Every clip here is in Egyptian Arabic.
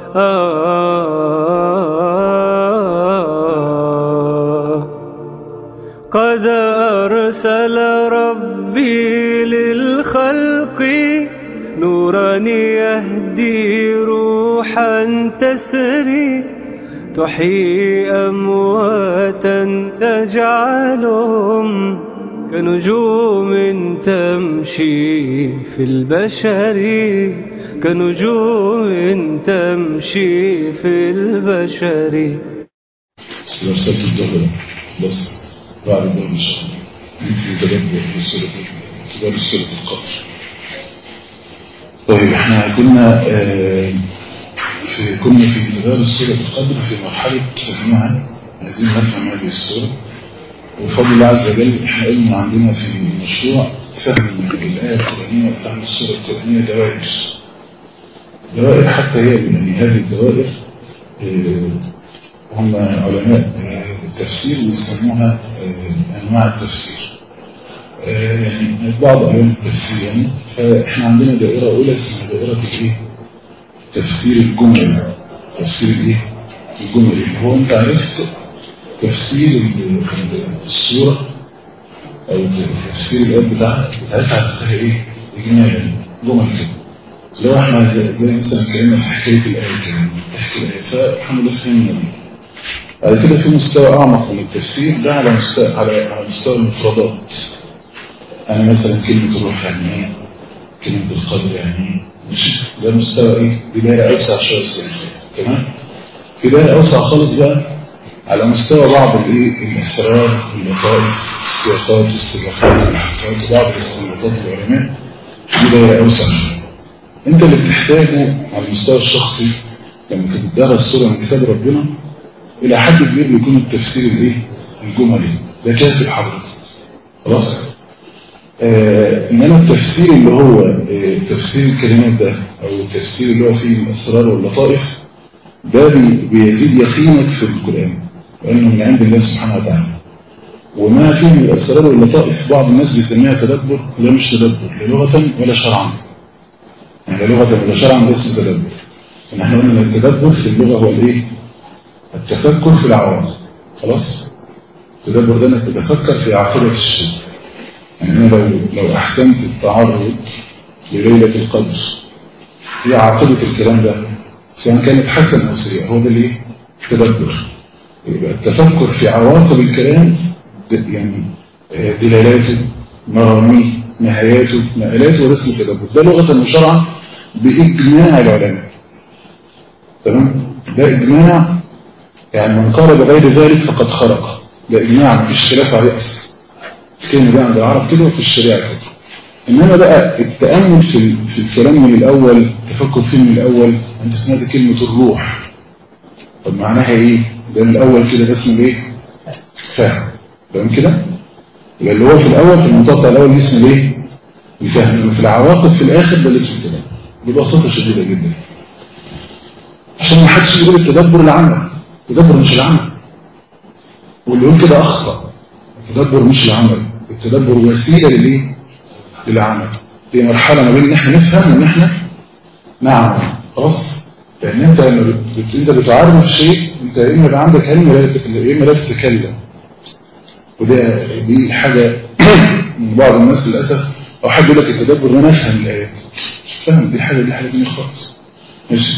قد أرسل ربي للخلق نورا يهدي روحا تسري تحيي أمواتا تجعلهم كنجوم تمشي في البشر كنجوم تمشي في البشر بس لو سبت الظهر بس بعد الظهر ان شاء الله يمكن تدبر في سورة تدبر سورة القدر طيب احنا كنا آه في كنا في تدبر سورة القدر في مرحلة فهمها عايزين نفهم هذه السورة وبفضل الله عز وجل احنا قلنا عندنا في المشروع فهم الآية القرآنية وفهم السورة القرآنية دوائر دوائر حتى هي يعني هذه الدوائر آه هم علماء التفسير ويسموها أنواع التفسير يعني بعض ألوان التفسير يعني فإحنا عندنا دائرة أولى اسمها دائرة الإيه؟ تفسير الجمل تفسير الإيه؟ الجمل اللي هو أنت عرفت تفسير السورة أو تفسير الآيات بتاعها بتاعتها عرفتها إيه؟ إجمالا جمل كده لو احنا زي, زي مثلا اتكلمنا في حكاية الآية كده تحكي الآية فالحمد لله فهمنا دي بعد كده في مستوى أعمق من التفسير ده على مستوى على على مستوى المفردات يعني مثلا كلمة الروح يعني ايه كلمة القدر يعني ايه مش ده مستوى ايه دي دايرة أوسع شوية تمام في دايرة أوسع خالص بقى على مستوى بعض الايه الأسرار واللطائف السياقات والسباقات والحقائق وبعض الاستنباطات العلماء دي دايرة أوسع شوية انت اللي بتحتاجه على المستوى الشخصي لما تتدرس سورة من كتاب ربنا الى حد كبير بيكون التفسير الايه الجملي ده كافي لحضرتك خلاص آه انما التفسير اللي هو آه تفسير الكلمات ده او التفسير اللي هو فيه الاسرار واللطائف ده بي بيزيد يقينك في القران لانه من عند الله سبحانه وتعالى وما فيه من الاسرار واللطائف بعض الناس بيسميها تدبر لا مش تدبر لا لغه ولا شرعا يعني لا لغه ولا شرعا ده اسمه تدبر ان احنا قلنا التدبر في اللغه هو الايه التفكر في العوامل خلاص التدبر ده انك تتفكر في عاقبة الشيء يعني انا لو لو احسنت التعرض لليلة القدر هي عاقبة الكلام ده سواء كانت حسن او سيئة هو ده الايه التدبر يبقى التفكر في عواقب الكلام يعني دلالاته مراميه نهاياته مآلاته وده اسمه التدبر ده لغة وشرعا بإجماع العلماء تمام ده إجماع يعني من قال بغير ذلك فقد خرق ده إجماع مفيش خلاف عليه أصلا الكلمة ده عند العرب كده وفي الشريعة كده إنما بقى التأمل في في الكلام من الأول التفكر فيه من الأول أنت سمعت كلمة الروح طب معناها إيه؟ ده من الأول كده ده اسمه إيه؟ فهم فاهم كده؟ يبقى اللي هو في الأول في المنطقة الأول اسمه إيه؟ الفهم في العواقب في الآخر ده اسمه الكلام ببساطة شديدة جدا عشان ما حدش يقول التدبر العمل التدبر مش العمل واللي يقول كده أخطأ التدبر مش العمل التدبر وسيلة للإيه؟ للعمل دي مرحلة ما بين ان احنا نفهم وان احنا نعمل خلاص لان انت لما بت... انت بتعرف شيء انت يا اما يبقى عندك علم ولا تتكلم يا اما لا تتكلم وده دي حاجة من بعض الناس للأسف او حد يقول لك التدبر وانا افهم الايات فهم دي حاجة دي حاجة دي خالص ماشي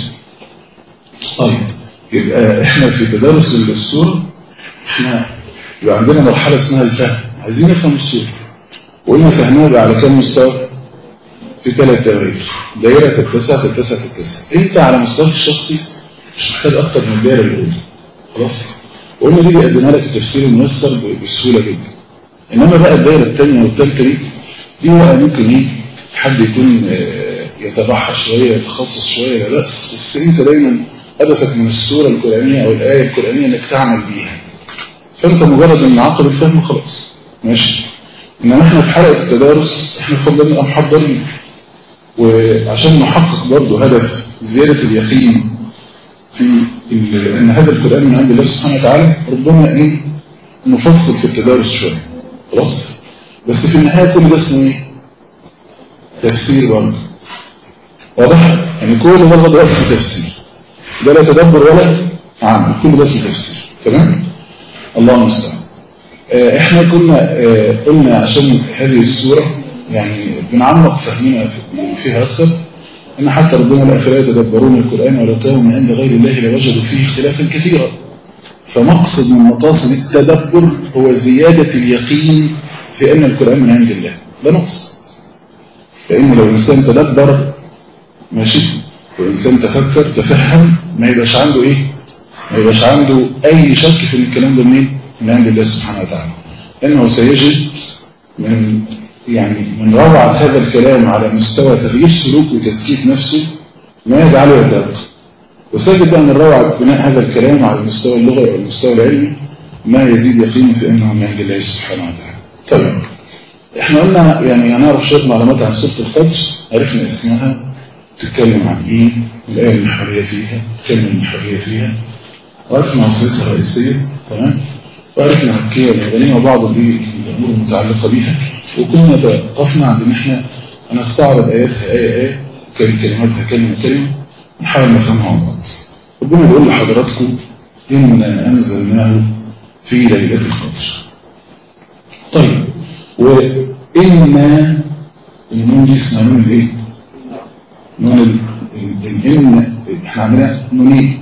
طيب يبقى احنا في تدرس السورة احنا يبقى عندنا مرحلة اسمها الفهم عايزين نفهم السورة وقلنا فهمها بقى على كم مستوى في ثلاث دوائر دائرة تتسع تتسع تتسع انت على مستواك الشخصي مش محتاج اكتر من الدائرة الاولى خلاص وقلنا دي بيقدمها لك التفسير الميسر بسهولة جدا انما بقى الدائرة الثانية والثالثة دي دي بقى ممكن ايه حد يكون يتبحر شوية يتخصص شوية لا بأس بس انت دايما هدفك من السورة القرآنية او الآية القرآنية انك تعمل بيها فانت مجرد ان عقل الفهم خلاص ماشي انما احنا في حلقة التدارس احنا فضلنا محضرين وعشان نحقق برضه هدف زيادة اليقين في ان هذا القرآن من عند الله سبحانه وتعالى ربما ايه نفصل في التدارس شوية خلاص بس في النهاية كل ده اسمه ايه تفسير برضه واضح يعني كل ده غض اسمه تفسير ده لا تدبر ولا عمل كل ده اسمه تفسير تمام الله المستعان آه، احنا كنا آه، قلنا عشان هذه السورة يعني بنعمق فهمنا في- فيها اكثر ان حتى ربنا لا افلا يتدبرون القرآن ولو كانوا من عند غير الله لوجدوا فيه اختلافا كثيرا فمقصد من مقاصد التدبر هو زيادة اليقين في ان القرآن من عند الله ده نقص لان لو الانسان تدبر ماشي والإنسان تفكر تفهم ما يبقاش عنده إيه ما يبقاش عنده أي شك في إن الكلام ده منين من عند الله سبحانه وتعالى لأنه سيجد من يعني من روعة هذا الكلام على مستوى تغيير سلوك وتزكية نفسه ما يجعله يتأقى وسيجد بقى من روعة بناء هذا الكلام على المستوى اللغوي والمستوى العلمي ما يزيد يقينه في أنه من عند الله سبحانه وتعالى طيب احنا قلنا يعني هنعرف شوية معلومات عن سورة القدر عرفنا اسمها تتكلم عن ايه الآية المحورية فيها الكلمة المحورية فيها وعرفنا وصيتها الرئيسية تمام وعرفنا مكية والمدنية وبعض الأمور المتعلقة بها وكنا توقفنا عند ان احنا هنستعرض آياتها آية آية كلمة كلماتها كلمة كلمة نحاول نفهمها مع بعض ربنا بيقول لحضراتكم إنا أنزلناه في ليلة القدر طيب وإنا النون دي اسمها نون الايه؟ نون ال- ال- الإن احنا عندنا نونين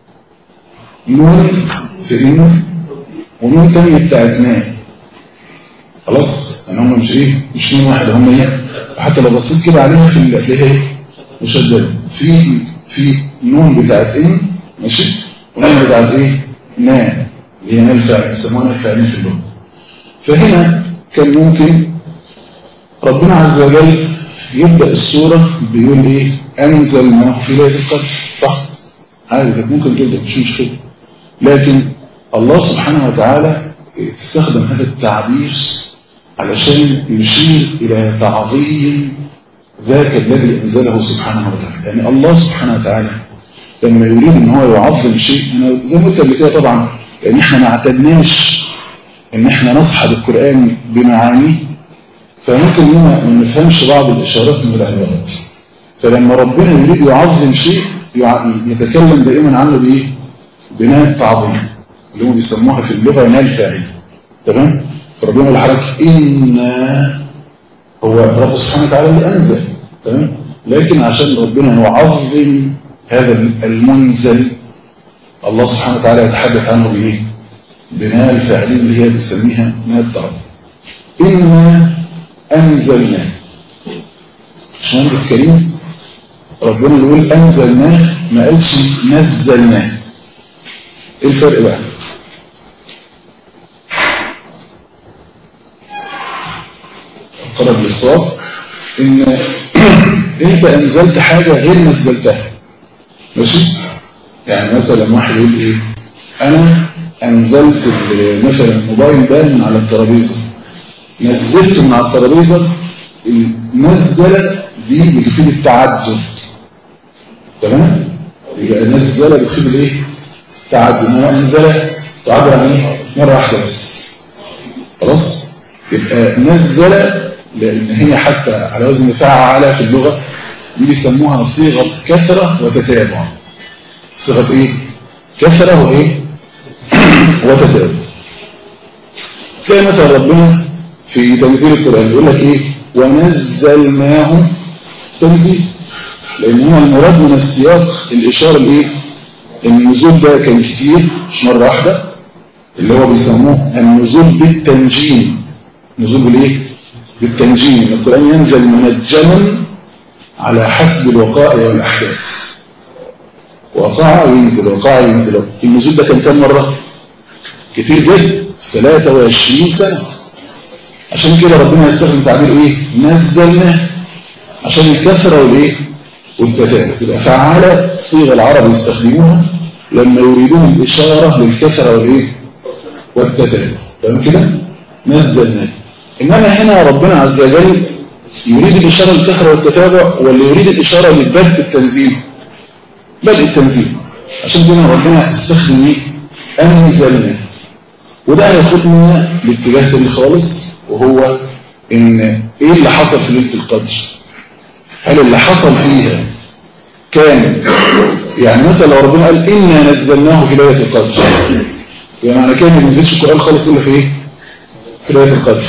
نون في إن ونون تانية بتاعت ما خلاص يعني هم مش ايه مش نون واحدة هم ايه حتى لو بصيت كده عليها في ال- هتلاقيها ايه مشددة في في نون بتاعت إن ماشي ونون بتاعت ايه نا اللي هي نال فاعل يسموها نال فاعلين في اللغة فهنا كان ممكن ربنا عز وجل يبدأ السورة بيقول ايه أنزلناه في ليلة القدر صح عادي كانت ممكن تبدأ مش مشكلة لكن الله سبحانه وتعالى استخدم هذا التعبير علشان يشير إلى تعظيم ذاك الذي أنزله سبحانه وتعالى يعني الله سبحانه وتعالى لما يريد ان هو يعظم شيء انا زي ما قلت قبل كده طبعا يعني احنا ما اعتدناش ان احنا نصحب القرآن بمعانيه فممكن إننا ما نفهمش بعض الإشارات من العبارات فلما ربنا يريد يعظم شيء يع- يتكلم دائما عنه بإيه؟ بناء التعظيم اللي هم بيسموها في اللغة نال فاعل تمام؟ فربنا يقول لحضرتك إنا هو رب سبحانه وتعالى اللي أنزل تمام؟ لكن عشان ربنا يعظم هذا المنزل الله سبحانه وتعالى يتحدث عنه بإيه؟ بناء الفاعلين اللي هي بنسميها نال التعظيم إنا أنزلناه باشمهندس كريم ربنا يقول أنزلناه ما قالش نزلناه إيه الفرق بقى؟ قرب للصواب إن أنت أنزلت حاجة غير نزلتها ماشي؟ يعني مثلا واحد يقول إيه؟ أنا أنزلت ال- مثلا الموبايل ده من على الترابيزة نزلته من على الترابيزة النزلة دي بتفيد التعدد تمام يبقى نزلة بتفيد الايه تعدد انما انزلة تعبر عن ايه مرة واحدة بس خلاص يبقى نزلة لان هي حتى على وزن فعل في اللغة دي بيسموها صيغة كثرة وتتابع صيغة ايه كثرة وايه وتتابع تلاقي مثلا ربنا في تنزيل القرآن يقول لك ايه ونزلناه تنزيل لان هو المراد من السياق الاشارة لايه ان النزول ده كان كتير مش مرة واحدة اللي هو بيسموه النزول بالتنجيم نزول بالايه بالتنجيم القرآن ينزل منجما على حسب الوقائع والاحداث وقع وينزل وقع وينزل النزول ده كان كام مرة كتير جدا 23 سنة عشان كده ربنا يستخدم تعبير ايه نزلناه عشان الكثرة والايه والتتابع يبقى فعال صيغة العرب يستخدموها لما يريدون الإشارة للكثرة والايه والتتابع تمام كده نزلناه إنما هنا ربنا عز وجل يريد الإشارة للكثرة والتتابع ولا يريد الإشارة لبدء التنزيل بدء التنزيل عشان كده ربنا استخدم ايه أنزلناه وده هياخدنا لاتجاه تاني خالص وهو ان ايه اللي حصل في ليله القدر هل اللي حصل فيها كان يعني مثلا لو ربنا قال إنا نزلناه في ليلة القدر يعني معنى كان ما ينزلش القرآن خالص إلا في إيه؟ في ليلة القدر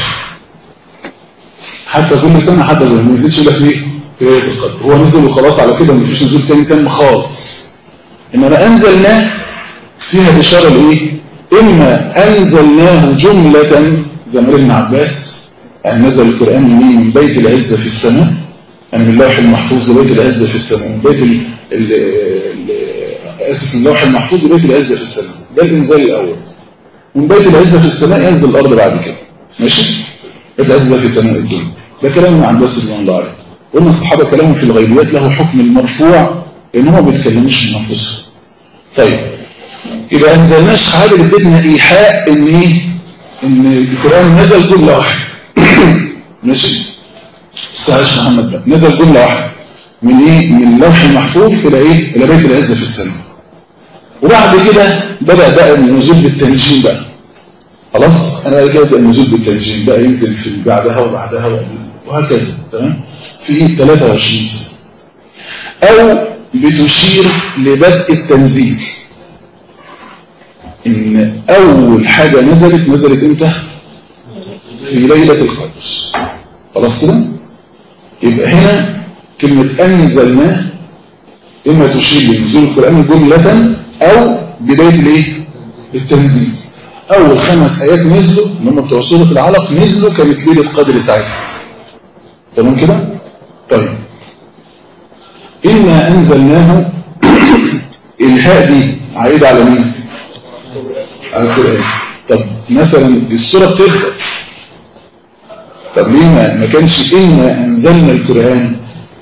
حتى كل سنة حتى ما ينزلش إلا في إيه؟ في ليلة القدر هو نزل وخلاص على كده مفيش نزول تاني تاني خالص إنما أنزلناه فيها إشارة لإيه؟ إما أنزلناه جملة زي ما قال ابن عباس يعني نزل القرآن منين من بيت العزة في السماء يعني من اللوح المحفوظ لبيت العزة في السماء من بيت ال ال ال آسف من اللوح المحفوظ لبيت العزة في السماء ده الإنزال الأول من بيت العزة في السماء ينزل الأرض بعد كده ماشي بيت العزة في سماء الدنيا ده كلام من عباس بن الله عليه قلنا الصحابة كلامهم في الغيبيات له حكم المرفوع لأن هم ما بيتكلموش من أنفسهم طيب يبقى أنزلناش حاجة ادتنا إيحاء إن إيه إن القرآن نزل جملة واحدة ماشي استعيش محمد بقى نزل جملة واحدة من إيه من اللوح المحفوظ إلى إيه إلى بيت العزة في السماء وبعد كده بدأ بقى النزول بالتنجيم بقى خلاص أنا كده بدأ النزول بالتنجيم بقى ينزل في بعدها وبعدها وهكذا تمام في 23 سنة أو بتشير لبدء التنزيل إن أول حاجة نزلت نزلت إمتى في ليلة القدر خلاص كده يبقى هنا كلمة أنزلناه إما تشير لنزول القرآن جملة أو بداية الإيه التنزيل أول خمس آيات نزلوا لما بتوع سورة العلق نزلوا كانت ليلة قدر ساعتها تمام كده طيب إنا أنزلناه الهاء دي عايدة على مين على القرآن طب مثلا السورة بتبدأ طب ليه ما, ما كانش إنا أنزلنا القرآن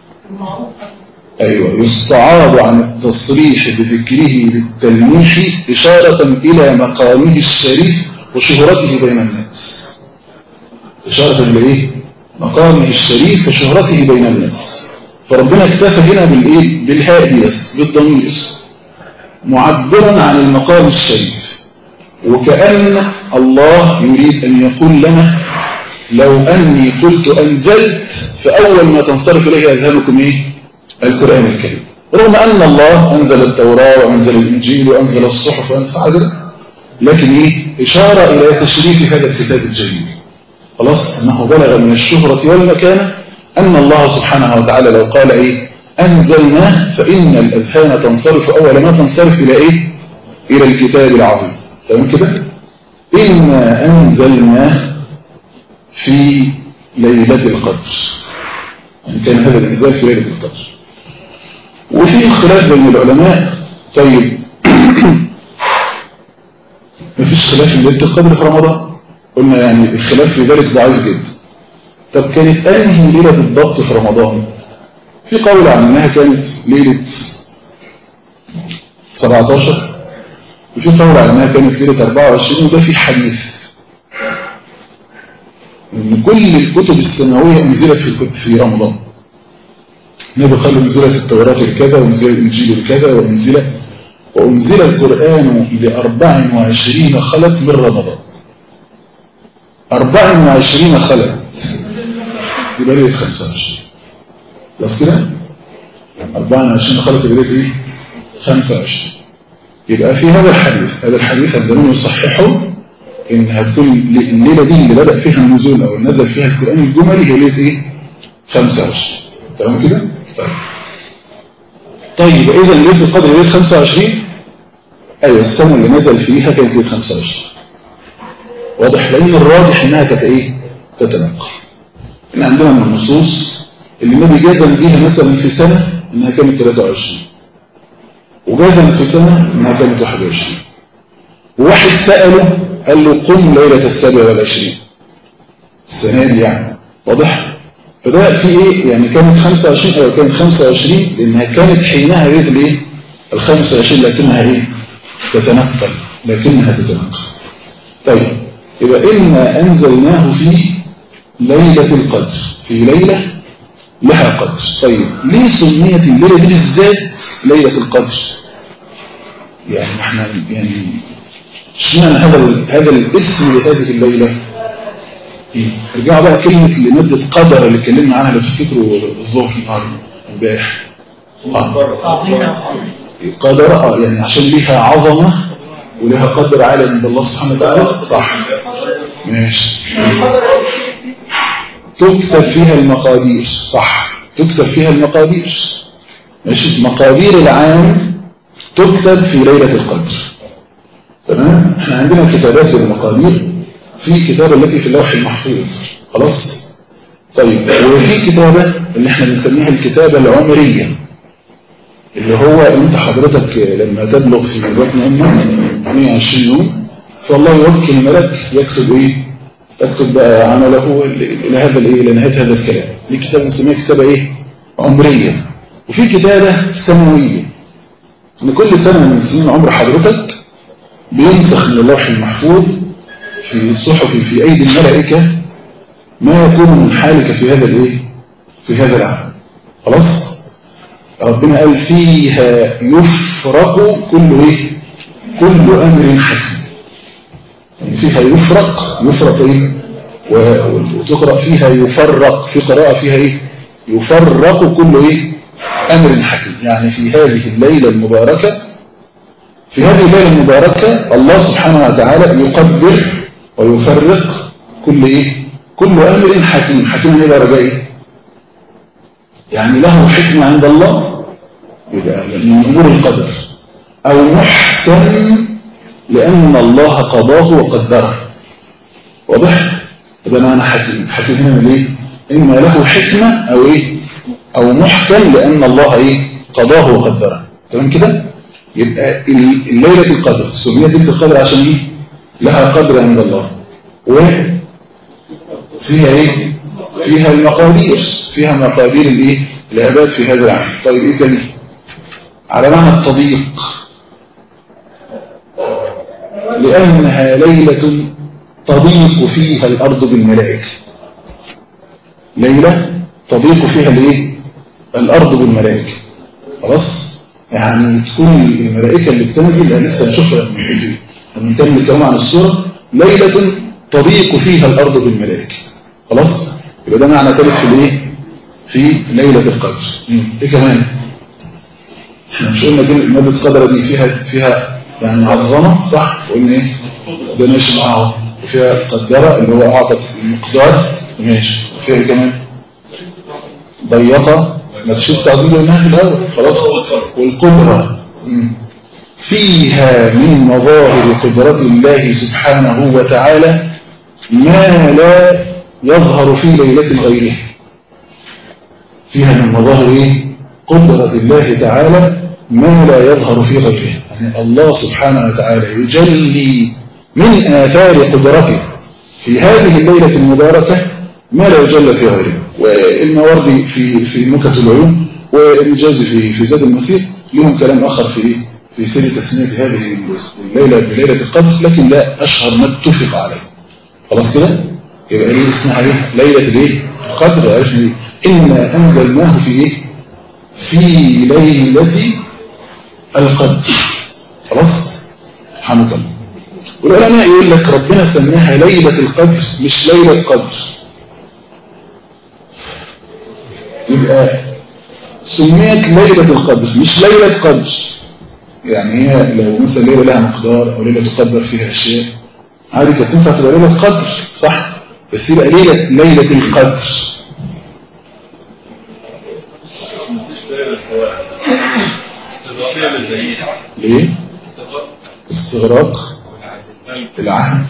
أيوة يستعاض عن التصريح بذكره للتلميح إشارة إلى مقامه الشريف وشهرته بين الناس إشارة إلى إيه؟ مقامه الشريف وشهرته بين الناس فربنا اكتفى هنا بالإيه؟ بالهاء دي بس بالضمير معبرا عن المقام الشريف وكأن الله يريد أن يقول لنا لو أني قلت أنزلت فأول ما تنصرف إليه أذهانكم إيه؟ القرآن الكريم رغم أن الله أنزل التوراة وأنزل الإنجيل وأنزل الصحف وأنزل لكن إيه؟ إشارة إلى تشريف هذا الكتاب الجليل خلاص أنه بلغ من الشهرة والمكانة أن الله سبحانه وتعالى لو قال إيه أنزلناه فإن الأذهان تنصرف أول ما تنصرف إلى إيه إلى الكتاب العظيم تمام كده إنا أنزلناه في ليلة القدر يعني كان هذا الإنزال في ليلة القدر وفي خلاف بين العلماء طيب مفيش خلاف في ليلة القدر في رمضان قلنا يعني الخلاف في ذلك ضعيف جدا طب كانت أنهي ليلة بالضبط في رمضان في قول عن أنها كانت ليلة 17 وفي قول عن أنها كانت ليلة 24 وده في حديث ان كل الكتب السماوية انزلت في في رمضان النبي قال انزلت التوراة لكذا وانزل الانجيل لكذا وانزل وانزل القرآن ل 24 خلق من رمضان 24 خلق يبقى ليلة 25 بس كده 24 خلق يبقى ليلة ايه 25 يبقى في هذا الحديث هذا الحديث عندما يصححه ان هتكون الليلة دي اللي بدأ فيها النزول او نزل فيها القرآن الجملي هي ليلة ايه 25 تمام كده طيب طيب اذا ليلة القدر ليلة 25 ايوه السنة اللي نزل فيها كانت ليلة 25 واضح لان الراجح انها كانت ايه تتنقل ان عندنا من النصوص اللي النبي جزم بيها مثلا في سنة انها كانت 23 وجزم في سنة انها كانت 21 وواحد سأله قال له قم ليلة السابع والعشرين السنة دي يعني واضح فده في ايه يعني كانت 25 او كانت 25 لانها كانت حينها ليلة الايه ال 25 لكنها ايه تتنقل لكنها تتنقل طيب يبقى إنا أنزلناه في ليلة القدر في ليلة لها قدر طيب ليه سميت الليلة دي بالذات ليلة القدر يعني احنا يعني اشمعنى هذا هذا الاسم لهذه الليلة ارجعوا بقى كلمة لمدة قدر اللي اتكلمنا عنها لو تفتكروا الظهر النهارده امبارح قدر اه يعني عشان ليها عظمة ولها قدر عالي عند الله سبحانه وتعالى صح ماشي تكتب فيها المقادير صح تكتب فيها المقادير ماشي مقادير العام تكتب في ليلة القدر تمام احنا عندنا كتابات للمقادير في كتابة التي في اللوح المحفوظ خلاص طيب وفي كتابة اللي احنا بنسميها الكتابة العمرية اللي هو انت حضرتك لما تبلغ في بطن امك 22 يوم فالله يوكل ملك يكتب ايه يكتب بقى عمله الى هذا الايه لنهايه هذا الكلام دي كتابه بنسميها كتابه ايه عمريه وفي كتابه سنويه ان كل سنه من سنين عمر حضرتك بينسخ من اللوح المحفوظ في الصحف في ايدي الملائكه ما يكون من حالك في هذا الايه في هذا العام خلاص ربنا قال فيها يفرق كل ايه كل امر حكيم يعني فيها يفرق يفرق ايه وتقرا فيها يفرق في قراءه فيها ايه يفرق كل ايه امر حكيم يعني في هذه الليله المباركه في هذه الليله المباركه الله سبحانه وتعالى يقدر ويفرق كل ايه كل امر حكيم حكيم الى رجاء ايه يعني له حكمة عند الله يبقى من أمور القدر أو محكم لأن الله قضاه وقدره واضح؟ يبقى أنا حكيم حكيم هنا ليه؟ إما له حكمة أو إيه؟ أو محكم لأن الله إيه؟ قضاه وقدره تمام كده؟ يبقى الليلة القدر سميت ليلة القدر عشان إيه؟ لها قدر عند الله وفيها إيه؟ فيها المقادير فيها مقادير الايه العباد في هذا العام طيب ايه تاني على معنى التضييق لأنها ليلة تضيق فيها الأرض بالملائكة ليلة تضيق فيها الايه الأرض بالملائكة خلاص يعني تكون الملائكة اللي بتنزل لسه نشوفها لما نتكلم الكلام عن السورة ليلة تضيق فيها الأرض بالملائكة خلاص يبقى ده معنى ثالث في الايه في ليلة القدر ايه كمان احنا مش قلنا دي مادة القدر دي فيها فيها يعني عظمة صح وقلنا ايه ده ماشي معاه وفيها قدرة اللي هو اعطى المقدار ماشي وفيها ايه كمان ضيقة ما تشوف تعظيم قلناها في الاول خلاص والقدرة فيها من مظاهر قدرة الله سبحانه وتعالى ما لا يظهر في ليلة غيرها فيها من مظاهر إيه؟ قدرة الله تعالى ما لا يظهر في غيرها يعني الله سبحانه وتعالى يجلي من آثار قدرته في هذه الليلة المباركة ما لا يجلى في غيرها والمواردي في في نكت العيون والجازي في في زاد المسيح لهم كلام آخر في في سير تسمية هذه الليلة بليلة القدر لكن لا أشهر ما اتفق عليه خلاص كده يبقى ليه اسمها ايه ليلة الايه القدر عرفنا ايه إنا أنزلناه في ايه في ليلة القدر خلاص سبحانك الله والعلماء يقول لك ربنا سماها ليلة القدر مش ليلة قدر يبقى سميت ليلة القدر مش ليلة قدر يعني هي لو مثلا ليلة لها مقدار أو ليلة تقدر فيها أشياء عادي كانت تنفع تبقى ليلة قدر صح بس يبقى ليلة ليلة القدر ليه استغراق العهد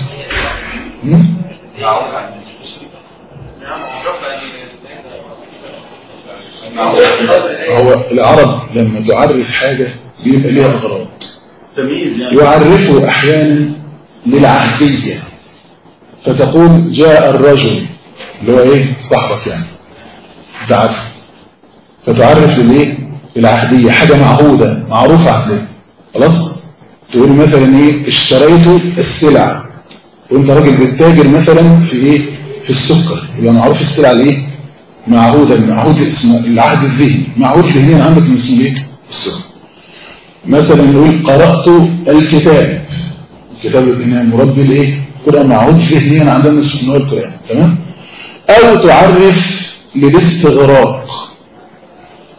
هو العرب لما تعرف حاجة بيبقى ليها أغراض يعرفه أحيانا للعهدية فتقول جاء الرجل اللي هو ايه صاحبك يعني تعرف فتعرف للايه العهدية حاجة معهودة معروفة عندنا خلاص تقول مثلا ايه اشتريت السلعة وانت راجل بتتاجر مثلا في ايه في السكر يبقى معروف السلعة الايه معهودة معهود اسمه العهد الذهني معهود ذهنيا عندك من اسمه ايه السكر مثلا نقول قرأت الكتاب الكتاب هنا مربي الايه القرآن معهود ذهنيا عندنا اسمه القرآن تمام او تعرف للاستغراق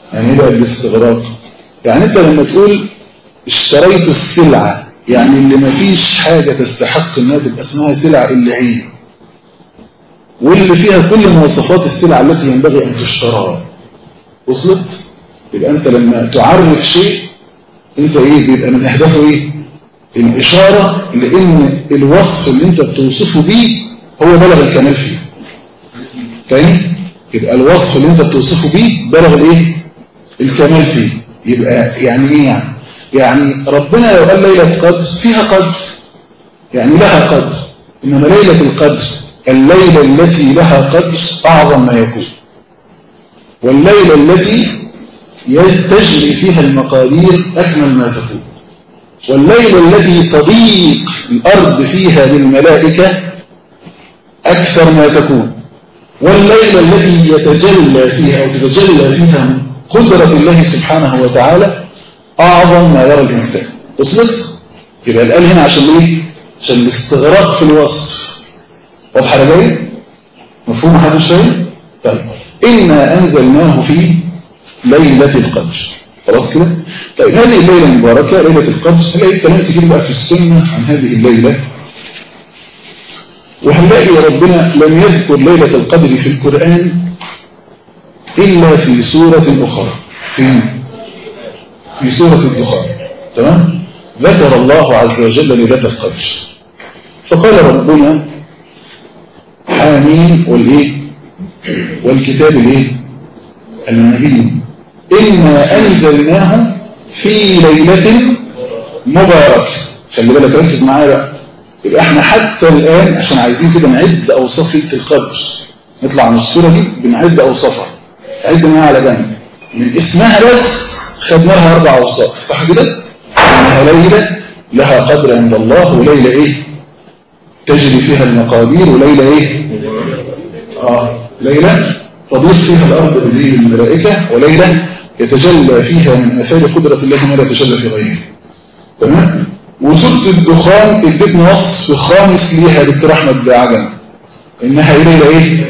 يعني ايه بقى الاستغراق يعني انت لما تقول اشتريت السلعة يعني اللي ما فيش حاجة تستحق انها تبقى اسمها سلعة الا هي واللي فيها كل مواصفات السلعة التي ينبغي ان تشترى وصلت يبقى انت لما تعرف شيء انت ايه بيبقى من اهدافه ايه الاشارة لان الوصف اللي انت بتوصفه بيه هو بلغ الكمال فيه تاني يبقى الوصف اللي انت بتوصفه بيه بلغ الايه الكمال فيه يبقى يعني ايه يعني يعني ربنا لو قال ليلة قدر فيها قدر يعني لها قدر إنما ليلة القدر الليلة التي لها قدر أعظم ما يكون والليلة التي تجري فيها المقادير أكمل ما تكون والليلة التي تضيق الأرض فيها للملائكة أكثر ما تكون والليلة التي يتجلى فيها أو تتجلى فيها قدرة الله سبحانه وتعالى أعظم ما يرى الإنسان وصلت؟ يبقى الآن هنا عشان إيه؟ عشان الاستغراق في الوصف واضح على جاي؟ مفهوم حد شيء؟ طيب إنا أنزلناه في ليلة القدر خلاص كده؟ طيب هذه الليلة المباركة ليلة القدر هنلاقي كلام كتير بقى في السنة عن هذه الليلة وهنلاقي ربنا لم يذكر ليلة القدر في القرآن إلا في سورة أخرى في في سورة الدخان تمام ذكر الله عز وجل ليلة القدر فقال ربنا حامين والإيه والكتاب الإيه النبي إنا أنزلناه في ليلة مباركة خلي بالك ركز معايا بقى يبقى احنا حتى الآن عشان عايزين كده نعد أوصاف ليلة القدر نطلع من الصورة دي بنعد أوصافها عد معاها على جنب من اسمها بس خدنا لها أربع أوصاف صح كده؟ إنها ليلة لها قدر عند الله وليلة إيه؟ تجري فيها المقادير وليلة إيه؟ آه ليلة تضيف فيها الأرض بالليل الملائكة وليلة يتجلى فيها من آثار قدرة الله ما لا يتجلى في غيره تمام؟ وسورة الدخان ادتنا وصف خامس ليها دكتور أحمد عجم إنها ليلة إيه؟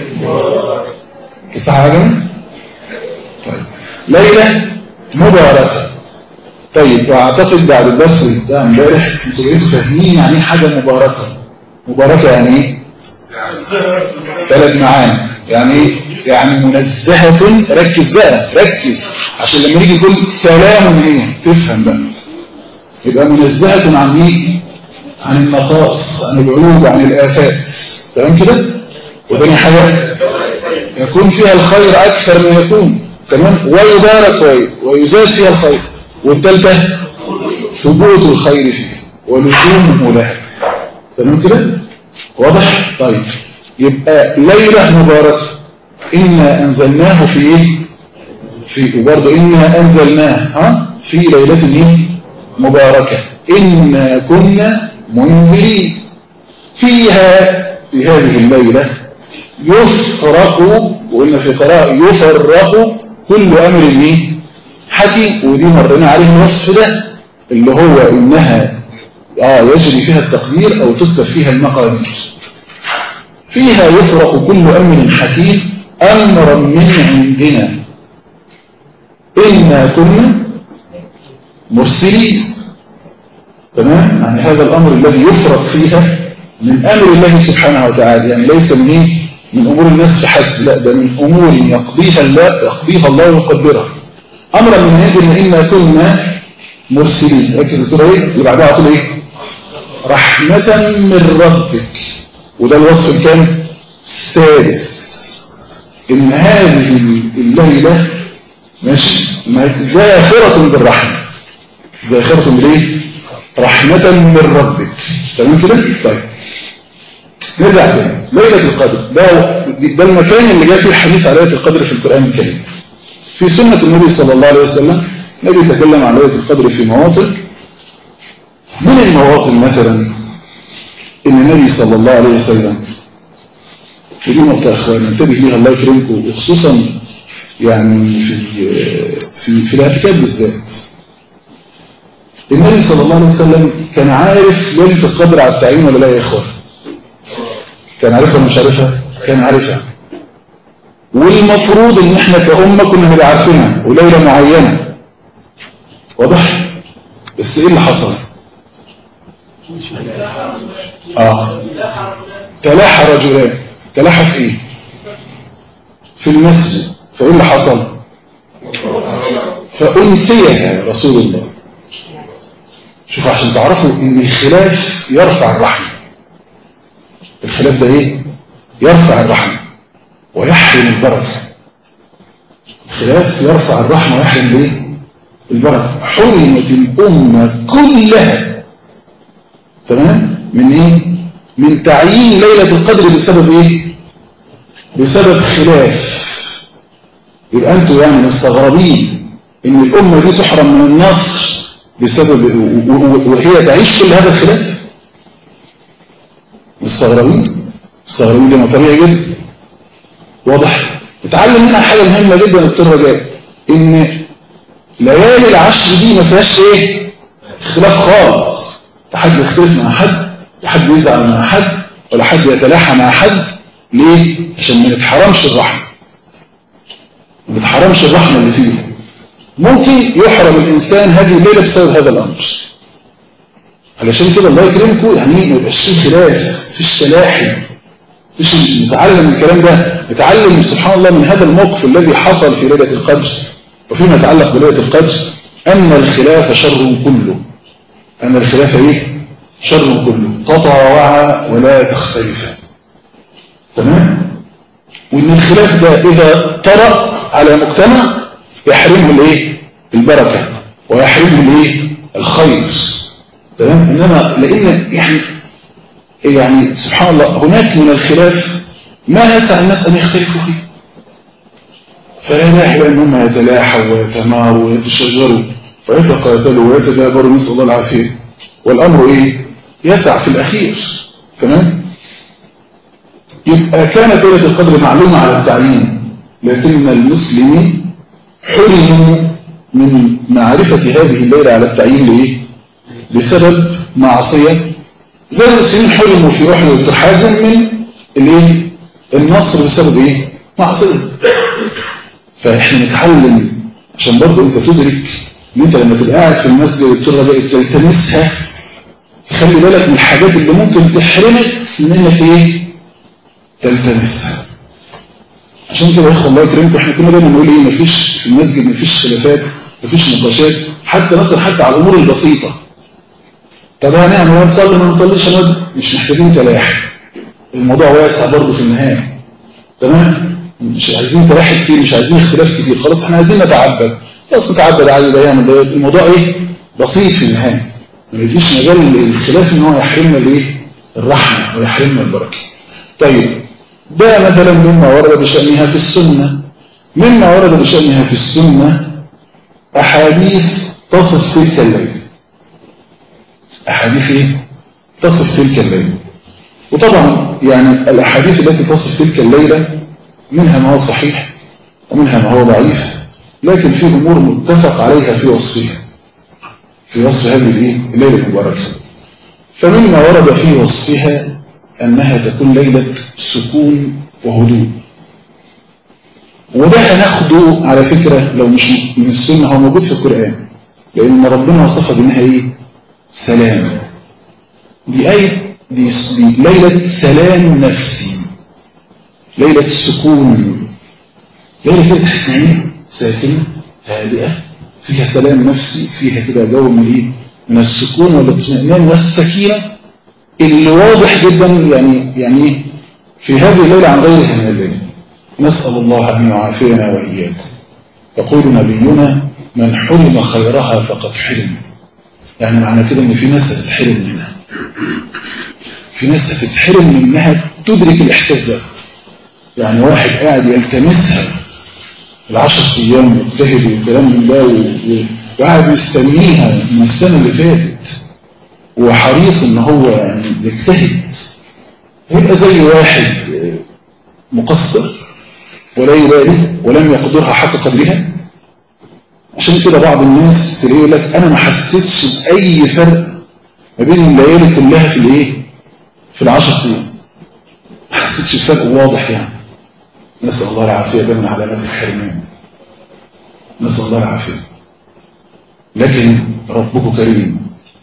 صح عجم؟ طيب ليلة مباركة طيب واعتقد بعد الدرس بتاع امبارح انتوا بقيتوا فاهمين يعني ايه حاجه مباركه مباركه يعني ايه ثلاث معاني يعني ايه يعني منزهه ركز بقى ركز عشان لما نيجي نقول سلام هي تفهم بقى يبقى منزهه عن ايه عن النقائص عن العيوب عن الافات تمام كده وثاني حاجه يكون فيها الخير اكثر ما يكون تمام ويبارك ويزاد فيها الخير والثالثة ثبوت الخير فيها ولزومه لها تمام كده واضح طيب يبقى ليلة مباركة إنا أنزلناه في إيه في وبرضه إنا أنزلناه ها في ليلة إيه مباركة إنا كنا منذرين فيها في هذه الليلة يفرق وقلنا في قراءة يفرق كل أمر إيه حكي ودي مرنا عليه الوصف ده اللي هو إنها آه يجري فيها التقدير أو تكتب فيها المقادير فيها يفرق كل أمر حكيم أمرا من عندنا إنا كنا مرسلين تمام يعني هذا الأمر الذي يفرق فيها من أمر الله سبحانه وتعالى يعني ليس من إيه من أمور الناس فحسب لا ده من أمور يقضيها الله يقضيها الله ويقدرها أمرا من عندنا إنا كنا مرسلين ركز كده إيه اللي بعدها على إيه رحمة من ربك وده الوصف الكام السادس إن هذه الليلة ماشي زاخرة بالرحمة زاخرة بالإيه رحمة من ربك تمام كده طيب نرجع تاني ليلة القدر ده ده المكان اللي جاء فيه الحديث على ليلة القدر في القرآن الكريم في سنة النبي صلى الله عليه وسلم النبي تكلم عن ليلة القدر في مواطن من المواطن مثلا ان النبي صلى الله عليه وسلم ودي نقطة اخوان انتبه ليها الله يكرمكم وخصوصا يعني في في في الاعتكاف بالذات النبي صلى الله عليه وسلم كان عارف ليلة القدر على التعيين ولا لا يا اخوان كان عارفها ولا مش عارفها كان عارفها والمفروض ان احنا كأمة كنا نبقى عارفينها وليلة معينة واضح بس ايه اللي حصل اه تلاحى رجلان تلاحى في ايه في المسجد فايه اللي حصل فأنسيها رسول الله شوف عشان تعرفوا ان الخلاف يرفع الرحمة الخلاف ده ايه يرفع الرحمة ويحرم البركة الخلاف يرفع الرحمة ويحرم الايه البركة حرمت الأمة كلها تمام من ايه من تعيين ليلة القدر بسبب ايه بسبب خلاف يبقى انتوا يعني مستغربين ان الامة دي تحرم من النصر بسبب وهي تعيش كل هذا الخلاف مستغربين مستغربين لما طبيعي جدا واضح نتعلم منها حاجة مهمة جدا دكتور رجاء ان ليالي العشر دي ما فيهاش ايه اختلاف خالص لا حد يختلف مع حد لا حد يزعل مع حد ولا حد يتلاحى مع حد ليه عشان ما نتحرمش الرحمه ما نتحرمش الرحمه اللي فيه ممكن يحرم الانسان هذه الليله بسبب هذا الامر علشان كده الله يكرمكم يعني ما يبقاش فيه خلاف مفيش تلاحي مفيش نتعلم الكلام ده نتعلم سبحان الله من هذا الموقف الذي حصل في ليله القدر وفيما يتعلق بليله القدر ان الخلاف شر كله ان الخلاف ايه شر كله تطاوعا ولا تختلفا تمام وان الخلاف ده اذا طرأ على مجتمع يحرمه الايه البركه ويحرمه الايه الخير تمام انما لان يعني يعني سبحان الله هناك من الخلاف ما يسع الناس ان يختلفوا فيه فلا داعي ان هم يتلاحوا ويتماروا ويتشجروا ويتقاتلوا ويتدابروا نسال الله العافيه والامر ايه يسع في الأخير تمام يبقى كانت ليلة القدر معلومة على التعيين لكن المسلمين حرموا من معرفة هذه الليلة على التعيين لإيه؟ بسبب معصية زي المسلمين حرموا في أحد دكتور حازم من الإيه؟ النصر بسبب إيه؟ معصية فإحنا نتعلم عشان برضه أنت تدرك إن أنت لما تبقى قاعد في المسجد دكتور رجاء تلتمسها خلي بالك من الحاجات اللي ممكن تحرمك من انك ايه تلتمسها عشان كده يا اخوه الله يكرمكم احنا كنا دايما نقول ايه مفيش في المسجد مفيش خلافات مفيش نقاشات حتى مثلا حتى على الامور البسيطه طب هنعمل يعني نصلي ما نصليش انا مش محتاجين تلاحي الموضوع واسع برضه في النهايه تمام مش عايزين تلاحي كتير مش عايزين اختلاف كتير خلاص احنا عايزين نتعبد بس نتعبد عادي ده يعمل ده الموضوع ايه بسيط في النهايه ما يديش مجال للخلاف ان هو يحرمنا الايه الرحمه ويحرمنا البركه طيب ده مثلا مما ورد بشأنها في السنة مما ورد بشأنها في السنة أحاديث تصف تلك الليل أحاديث إيه؟ تصف تلك الليل وطبعا يعني الأحاديث التي تصف تلك الليلة منها ما هو صحيح ومنها ما هو ضعيف لكن في أمور متفق عليها في وصفها في وصف هذه الايه الليله المباركه فمما ورد في وصفها انها تكون ليله سكون وهدوء وده هناخده على فكره لو مش من السنه هو موجود في القران لان ربنا وصفها بانها ايه سلام دي ايه دي, دي ليله سلام نفسي ليله السكون ليله كده تحس ايه ساكنه هادئه فيها سلام نفسي فيها كده جو من ايه من السكون والاطمئنان والسكينه اللي واضح جدا يعني يعني ايه في هذه الليله عن غيرها من الليل نسال الله ان يعافينا واياكم يقول نبينا من حرم خيرها فقد حرم يعني معنى كده ان في ناس هتتحرم منها في ناس هتتحرم منها تدرك الاحساس ده يعني واحد قاعد يلتمسها العشر ايام مجتهد والكلام من ده وقاعد مستنيها من السنه اللي فاتت وحريص ان هو يعني يجتهد هيبقى زي واحد مقصر ولا يبالي ولم يقدرها حق قدرها عشان كده بعض الناس تلاقي لك انا ما حسيتش باي فرق ما بين الليالي كلها في الايه في العشر ايام ما حسيتش بفرق واضح يعني نسأل الله العافية ده من علامات الحرمان نسأل الله العافية لكن ربك كريم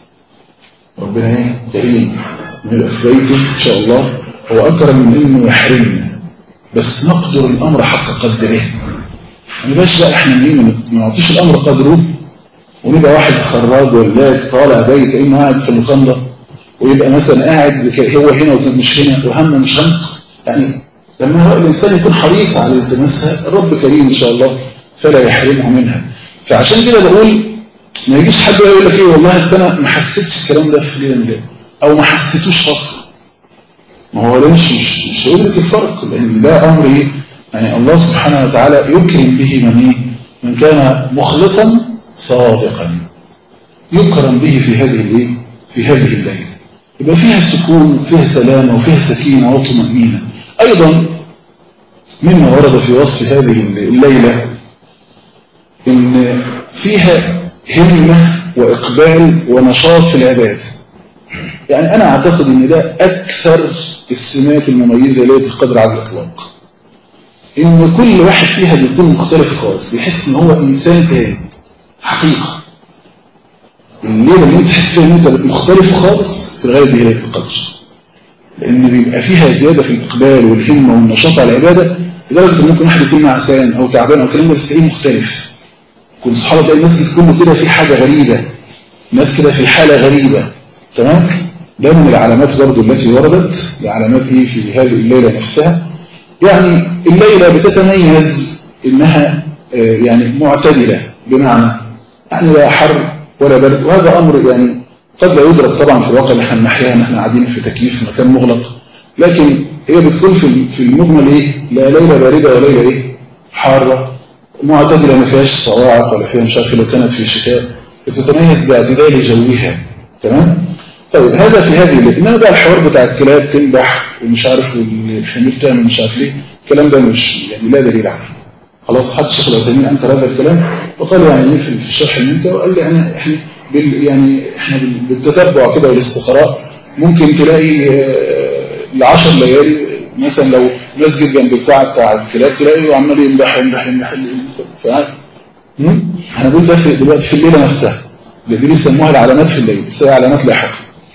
ربنا ايه كريم من في بيته ان شاء الله هو اكرم من انه يحرمنا بس نقدر الامر حق قدره يعني بس بقى احنا مين ما نعطيش الامر قدره ونبقى واحد خراج ولاك طالع جاي كانه قاعد في اللوكاندا ويبقى مثلا قاعد هو هنا ومش هنا وهم مش هم يعني لما هو الانسان يكون حريص على التماسها الرب كريم ان شاء الله فلا يحرمه منها فعشان كده بقول ما يجيش حد يقول لك ايه والله أصل انا ما حسيتش الكلام ده في ليله ده او ما حسيتوش اصلا ما هو ده مش مش مش هيدرك الفرق لان ده امر ايه يعني الله سبحانه وتعالى يكرم به من ايه من كان مخلصا صادقا يكرم به في هذه الايه في هذه الليله يبقى فيها سكون وفيها سلامه وفيها سكينه وطمانينه ايضا مما ورد في وصف هذه الليله ان فيها همه واقبال ونشاط في العباده يعني انا اعتقد ان ده اكثر السمات المميزه ليله القدر على الاطلاق ان كل واحد فيها بيكون مختلف خالص بيحس ان هو انسان تاني حقيقه الليله اللي انت تحس فيها ان انت مختلف خالص في الغالب دي ليله القدر لان بيبقى فيها زياده في الاقبال والهمه والنشاط على العباده لدرجه ان ممكن واحد يكون نعسان او تعبان او كلام بس تلاقيه مختلف كل سبحان الله الناس بتكون كده في حاجه غريبه ناس كده في حاله غريبه تمام ده من العلامات برضو التي وردت العلامات ايه في هذه الليله نفسها يعني الليله بتتميز انها يعني معتدله بمعنى يعني لا حر ولا برد وهذا امر يعني قد لا يدرك طبعا في الواقع اللي احنا نحياه ان احنا قاعدين في تكييف في مكان مغلق لكن هي بتكون في في المجمل ايه لا ليله بارده ولا ليله ايه حاره معتدله ما فيهاش صواعق ولا فيها مش عارف لو كانت في الشتاء بتتميز باعتدال جوها تمام طيب هذا في هذه الليله انما بقى الحوار بتاع الكلاب تنبح ومش عارف والحمير تعمل مش عارف ايه الكلام ده مش يعني لا دليل عليه خلاص حد الشيخ العثيمين انكر هذا الكلام وقال يعني في الشرح اللي انت وقال لي انا احنا بال يعني احنا بالتتبع كده والاستقراء ممكن تلاقي العشر ليالي مثلا لو مسجد جنب بتاع بتاع الكلاب تلاقيه عمال ينبح ينبح ينبح فعلا احنا بنقول ده في دلوقتي في الليله نفسها دي بيسموها العلامات في الليل بس علامات لاحقه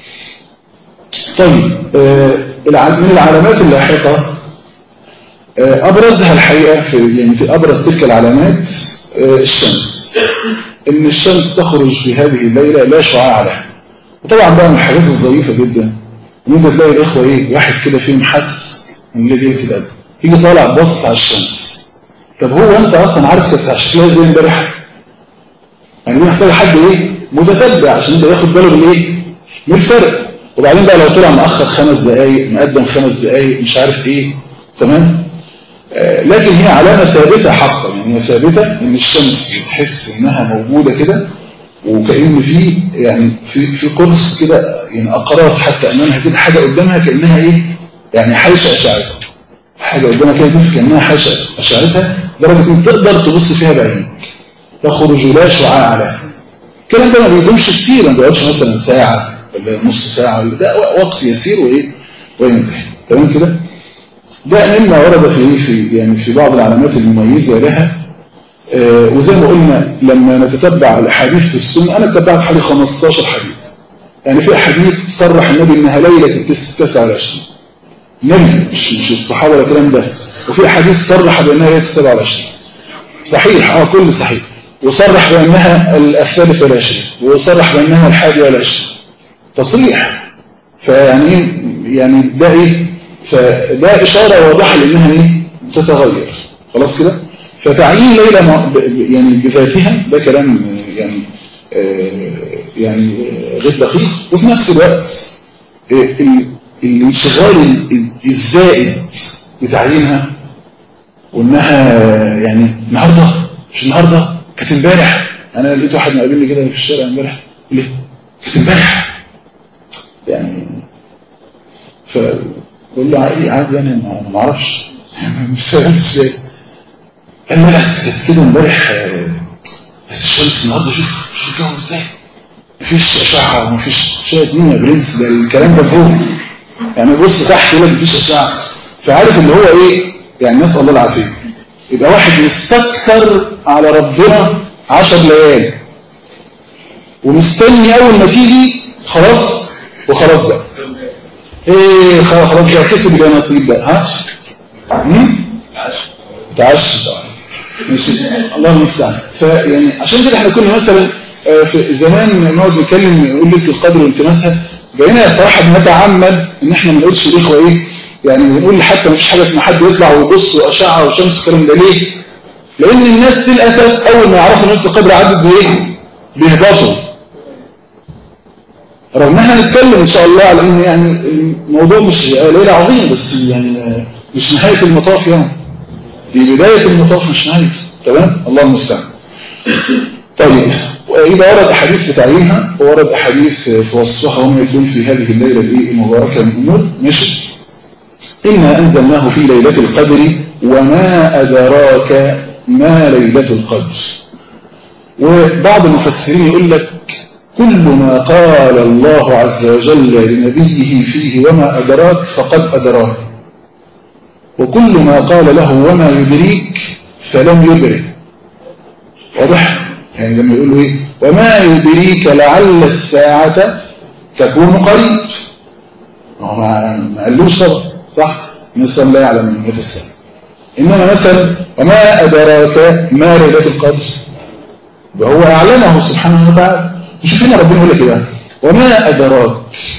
طيب آه من العلامات اللاحقه آه ابرزها الحقيقه في يعني في ابرز تلك العلامات آه الشمس ان الشمس تخرج في هذه الليله لا شعاع لها وطبعا بقى من الحاجات الظريفه جدا ان انت تلاقي الاخوه ايه واحد كده فيهم حس ان ليه كده يجي طالع باصص على الشمس طب هو انت اصلا عارف كانت شكلها ازاي امبارح يعني محتاج حد ايه متتبع عشان يبقى ياخد باله من ايه من الفرق وبعدين بقى لو طلع مأخر خمس دقايق مقدم خمس دقايق مش عارف ايه تمام آه لكن هي علامة ثابتة حقا يعني هي ثابتة ان الشمس تحس انها موجودة كده وكأن في يعني في في قرص كده يعني اقراص حتى امامها كده حاجة قدامها كأنها ايه يعني حيشة اشعتها حاجة قدامها كده كأنها حيشة اشعتها درجة ان تقدر تبص فيها بعينك تخرج لا شعاع لها الكلام ده ما بيدومش كتير ما بيقعدش مثلا ساعة ولا نص ساعة ولا ده وقت يسير وايه وينتهي تمام كده ده مما ورد في في يعني في بعض العلامات المميزة لها آه وزي ما قلنا لما نتتبع الاحاديث في السنة انا اتبعت حوالي 15 حديث يعني في احاديث صرح النبي انها ليلة التسعة 29 نبي مش مش الصحابة ولا الكلام ده وفي احاديث صرح بانها ليلة 27 صحيح اه كل صحيح وصرح بانها الثالث والعشرين وصرح بانها الحادي والعشرين تصريح فيعني يعني ده ايه فده اشاره واضحه لانها ايه تتغير خلاص كده فتعيين ليله يعني بذاتها ده كلام يعني آه يعني غير دقيق وفي نفس الوقت الانشغال الزائد بتعيينها وانها يعني النهارده مش النهارده كانت امبارح انا لقيت واحد مقابلني كده في الشارع امبارح ليه كانت امبارح يعني فقول له عادي عادي يعني انا ما اعرفش مش فاهم ازاي قال لي بس كانت كده امبارح بس الشمس النهارده شوف شوف الجو ازاي مفيش اشعه ومفيش شويه مين يا برنس ده الكلام ده فوق يعني بص تحت يقول لك مفيش اشعه فعارف اللي هو ايه يعني نسأل الله العافية يبقى واحد مستكثر على ربنا عشر ليالي ومستني أول ما تيجي خلاص وخلاص بقى ايه خلاص خلاص بقى كسب بقى نصيب بقى ها هم؟ تعش ماشي الله المستعان فيعني عشان كده احنا كنا مثلا آه، في زمان نقعد نتكلم نقول ليله القدر والتماسها بقينا صراحه بنتعمد ان احنا ما نقولش الاخوه ايه يعني بنقول حتى ما فيش حاجه اسمها حد يطلع ويبص واشعه وشمس الكلام ده ليه؟ لان الناس للاسف اول ما يعرفوا ان ليله القدر عدت بايه؟ بيهبطوا رغم ان احنا هنتكلم ان شاء الله على ان يعني الموضوع مش ليله عظيمه بس يعني مش نهايه المطاف يعني دي بدايه المطاف مش نهايه تمام الله المستعان طيب وإذا ورد أحاديث في تعيينها وورد أحاديث في وصفها وما يكون في هذه الليلة الإيه المباركة من الأمور ماشي إنا أنزلناه في ليلة القدر وما أدراك ما ليلة القدر وبعض المفسرين يقول لك كل ما قال الله عز وجل لنبيه فيه وما أدراك فقد أدراك وكل ما قال له وما يدريك فلم يدرك واضح يعني لما يقول له ايه وما يدريك لعل الساعة تكون قريب هو ما ما قالوش طبعا صح الإنسان لا يعلم من متى الساعة إنما مثلا وما أدراك ما ليلة القدر وهو أعلمه سبحانه وتعالى شوف هنا ربنا يقول لك ايه وما أدراك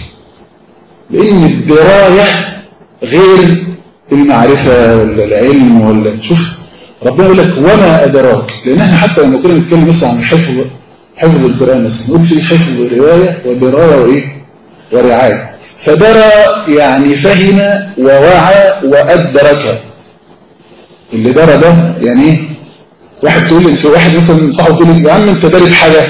لأن الدراية غير المعرفة ولا العلم ولا شوف ربنا يقول لك وما أدراك لأن احنا حتى لما كنا نتكلم مثلا عن حفظ حفظ القرآن مثلا نقول في حفظ رواية ودراية وإيه ورعاية فدرى يعني فهم ووعى وأدرك اللي درى ده يعني ايه واحد تقول لي في واحد مثلا صاحبه تقول لي يا عم انت داري بحاجه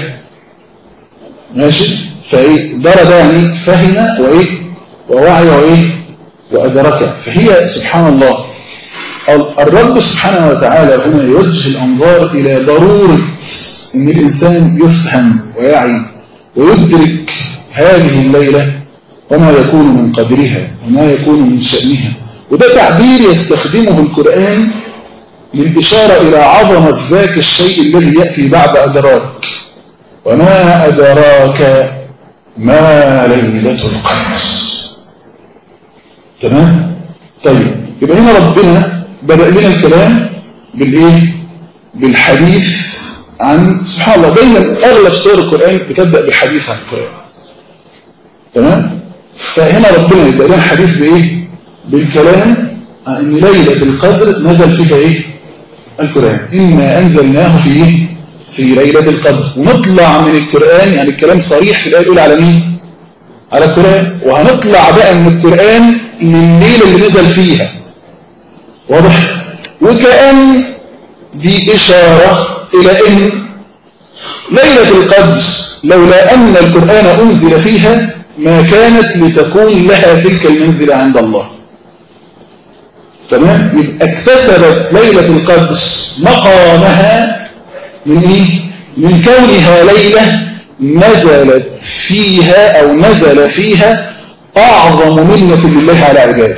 ماشي فايه درى ده يعني فهم وايه ووعي وايه وادرك فهي سبحان الله الرب سبحانه وتعالى هنا يوجه الانظار الى ضروره ان الانسان يفهم ويعي ويدرك هذه الليله وما يكون من قدرها وما يكون من شأنها وده تعبير يستخدمه القرآن للإشارة إلى عظمة ذاك الشيء الذي يأتي بعد أدراك وما أدراك ما ليلة القدر تمام؟ طيب يبقى هنا ربنا بدأ لنا الكلام بالإيه؟ بالحديث عن سبحان الله دايما أغلب سور القرآن بتبدأ بالحديث عن القرآن تمام؟ فهنا ربنا يبدأ لنا حديث بإيه؟ بالكلام عن إن ليلة القدر نزل فيها إيه؟ القرآن إنا أنزلناه في إيه؟ في ليلة القدر ونطلع من القرآن يعني الكلام صريح في الآية الأولى على مين؟ على القرآن وهنطلع بقى من القرآن لليلة اللي نزل فيها واضح؟ وكأن دي إشارة إلى إن ليلة القدر لولا أن القرآن أنزل فيها ما كانت لتكون لها تلك المنزلة عند الله تمام يبقى اكتسبت ليلة القدر مقامها من ايه من كونها ليلة نزلت فيها او نزل فيها اعظم منة لله على عباده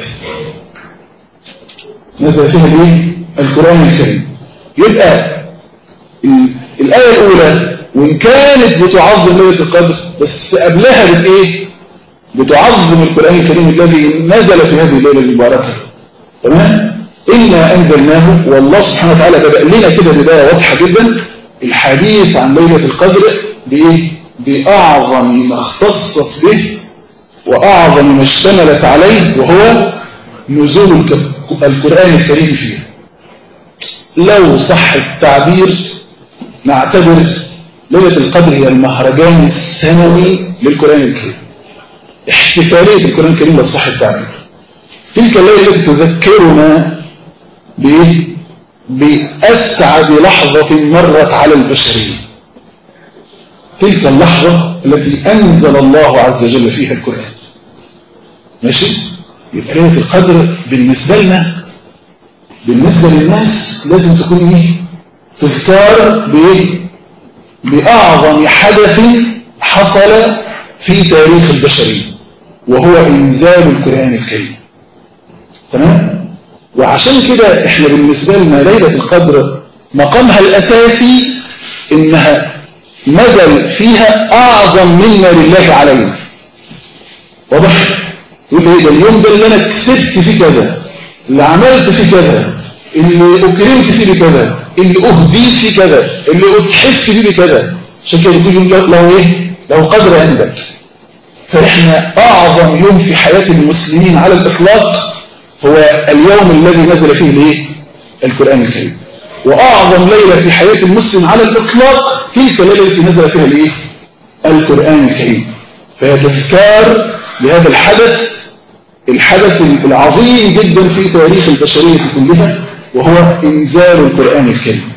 نزل فيها الايه القرآن الكريم يبقى الآية الأولى وإن كانت بتعظم ليلة القدر بس قبلها بت إيه؟ بتعظم القرآن الكريم الذي نزل في هذه الليلة المباركة تمام؟ إنا أنزلناه والله سبحانه وتعالى بدأ لنا كده بداية واضحة جدا الحديث عن ليلة القدر بإيه؟ بأعظم ما اختصت به وأعظم ما اشتملت عليه وهو نزول القرآن الكريم فيه لو صح التعبير نعتبر ليلة القدر هي المهرجان السنوي للقرآن الكريم احتفالية القرآن الكريم لو صح التعبير تلك الليلة التي تذكرنا بإيه؟ بأسعد لحظة مرت على البشرية تلك اللحظة التي أنزل الله عز وجل فيها القرآن ماشي؟ يبقى ليلة القدر بالنسبة لنا بالنسبة للناس لازم تكون ايه تذكار بايه بأعظم حدث حصل في تاريخ البشرية وهو إنزال القرآن الكريم تمام وعشان كده احنا بالنسبة لنا ليلة القدر مقامها الأساسي إنها نزل فيها أعظم منا لله علينا واضح؟ يقول ايه ده اليوم ده اللي أنا كسبت فيه كذا اللي عملت فيه كذا اللي أكرمت فيه بكذا اللي أهديت فيه كذا اللي أتحس فيه بكذا عشان كده يقول يوم له إيه؟ له قدر عندك فإحنا أعظم يوم في حياة المسلمين على الإطلاق هو اليوم الذي نزل فيه الايه القرآن الكريم وأعظم ليلة في حياة المسلم على الإطلاق تلك الليلة التي نزل فيها الايه القرآن الكريم فهي تذكار لهذا الحدث الحدث العظيم جدا في تاريخ البشرية كلها وهو إنزال القرآن الكريم